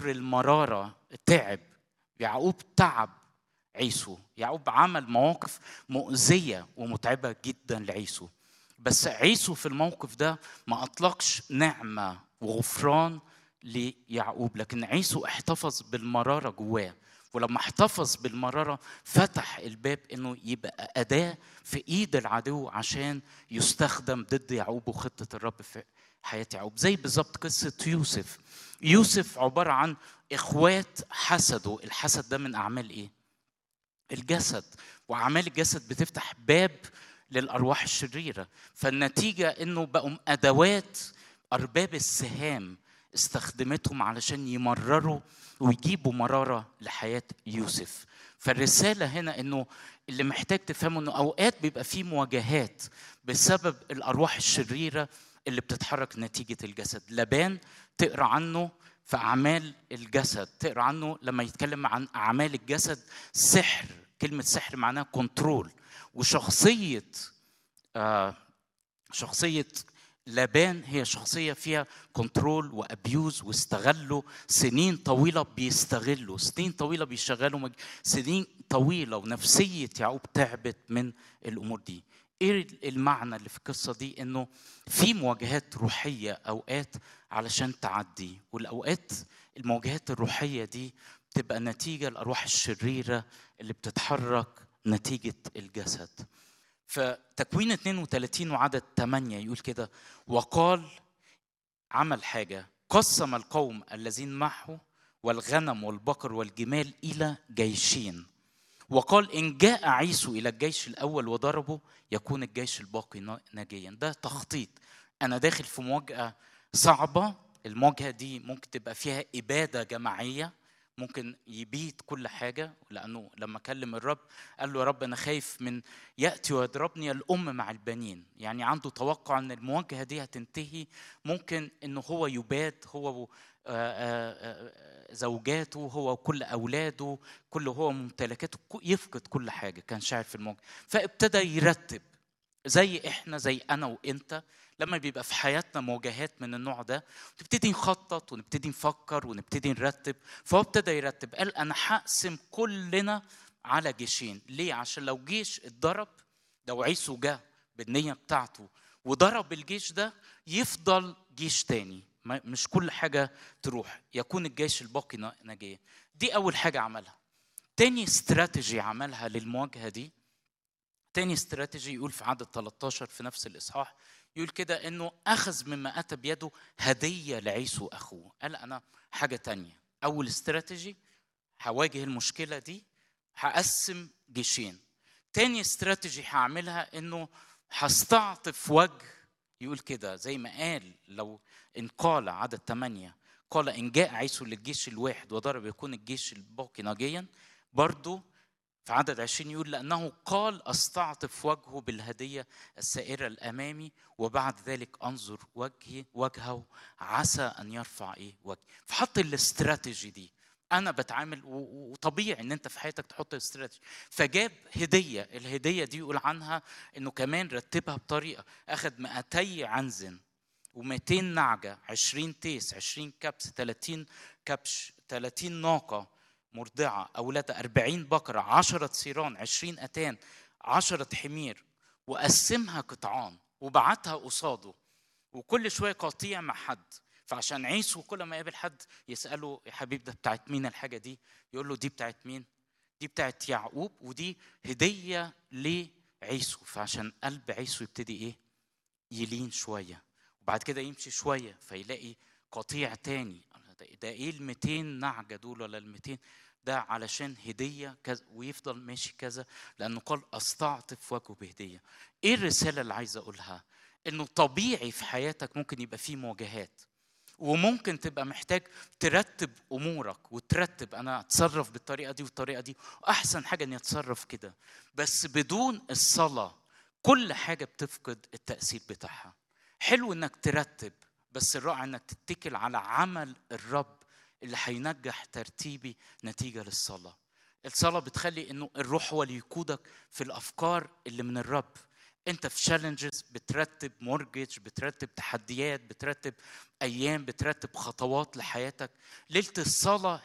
عنصر المراره تعب يعقوب تعب عيسو يعقوب عمل مواقف مؤذيه ومتعبه جدا لعيسو بس عيسو في الموقف ده ما اطلقش نعمه وغفران ليعقوب لكن عيسو احتفظ بالمراره جواه ولما احتفظ بالمراره فتح الباب انه يبقى اداه في ايد العدو عشان يستخدم ضد يعقوب وخطه الرب في حياه يعقوب زي بالظبط قصه يوسف يوسف عباره عن اخوات حسدوا الحسد ده من اعمال ايه الجسد واعمال الجسد بتفتح باب للارواح الشريره فالنتيجه انه بقوا ادوات ارباب السهام استخدمتهم علشان يمرروا ويجيبوا مراره لحياه يوسف فالرساله هنا انه اللي محتاج تفهمه انه اوقات بيبقى في مواجهات بسبب الارواح الشريره اللي بتتحرك نتيجه الجسد لبان تقرا عنه في اعمال الجسد تقرا عنه لما يتكلم عن اعمال الجسد سحر كلمه سحر معناها كنترول وشخصيه آه شخصيه لابان هي شخصيه فيها كنترول وابيوز واستغلوا سنين طويله بيستغلوا سنين طويله بيشغلوا مج... سنين طويله ونفسيه يعقوب تعبت من الامور دي ايه المعنى اللي في القصه دي انه في مواجهات روحيه اوقات علشان تعدي والاوقات المواجهات الروحيه دي بتبقى نتيجه الارواح الشريره اللي بتتحرك نتيجه الجسد فتكوين 32 وعدد 8 يقول كده وقال عمل حاجة قسم القوم الذين معه والغنم والبقر والجمال إلى جيشين وقال إن جاء عيسو إلى الجيش الأول وضربه يكون الجيش الباقي ناجيا ده تخطيط أنا داخل في مواجهة صعبة المواجهة دي ممكن تبقى فيها إبادة جماعية ممكن يبيت كل حاجة لأنه لما كلم الرب قال له يا رب أنا خايف من يأتي ويضربني الأم مع البنين يعني عنده توقع أن المواجهة دي هتنتهي ممكن أنه هو يباد هو زوجاته هو وكل أولاده كل هو ممتلكاته يفقد كل حاجة كان شاعر في المواجهة فابتدى يرتب زي احنا زي انا وانت لما بيبقى في حياتنا مواجهات من النوع ده نبتدي نخطط ونبتدي نفكر ونبتدي نرتب فهو ابتدى يرتب قال انا هقسم كلنا على جيشين ليه عشان لو جيش اتضرب لو عيسو جه بالنيه بتاعته وضرب الجيش ده يفضل جيش تاني مش كل حاجه تروح يكون الجيش الباقي ناجيا دي اول حاجه عملها تاني استراتيجي عملها للمواجهه دي تاني استراتيجي يقول في عدد 13 في نفس الاصحاح يقول كده انه اخذ مما اتى بيده هديه لعيسو اخوه قال انا حاجه تانية اول استراتيجي هواجه المشكله دي هقسم جيشين تاني استراتيجي هعملها انه هستعطف وجه يقول كده زي ما قال لو ان قال عدد ثمانية قال ان جاء عيسو للجيش الواحد وضرب يكون الجيش الباقي ناجيا برضه في عدد عشرين يقول لأنه قال أستعطف وجهه بالهدية السائرة الأمامي وبعد ذلك أنظر وجهي وجهه عسى أن يرفع إيه وجهي فحط الاستراتيجي دي أنا بتعامل وطبيعي إن أنت في حياتك تحط استراتيجي فجاب هدية الهدية دي يقول عنها إنه كمان رتبها بطريقة أخذ 200 عنزن و200 نعجة 20 تيس 20 كبس 30 كبش 30 ناقة مرضعة أولادها أربعين بقرة عشرة صيران عشرين أتان عشرة حمير وقسمها قطعان وبعتها قصاده وكل شوية قطيع مع حد فعشان عيسو كل ما يقابل حد يسأله يا حبيب ده بتاعت مين الحاجة دي يقول له دي بتاعت مين دي بتاعت يعقوب ودي هدية لعيسو فعشان قلب عيسو يبتدي ايه يلين شوية وبعد كده يمشي شوية فيلاقي قطيع تاني ده ايه ال 200 نعجه دول ولا ال 200 ده علشان هديه كذا ويفضل ماشي كذا لانه قال استعطف وجهه بهديه. ايه الرساله اللي عايز اقولها؟ انه طبيعي في حياتك ممكن يبقى فيه مواجهات وممكن تبقى محتاج ترتب امورك وترتب انا اتصرف بالطريقه دي والطريقه دي واحسن حاجه اني اتصرف كده بس بدون الصلاه كل حاجه بتفقد التاثير بتاعها حلو انك ترتب بس الرائع انك تتكل على عمل الرب اللي هينجح ترتيبي نتيجه للصلاه. الصلاه بتخلي انه الروح هو اللي يقودك في الافكار اللي من الرب. انت في تشالنجز بترتب مورجج بترتب تحديات بترتب ايام بترتب خطوات لحياتك ليله الصلاه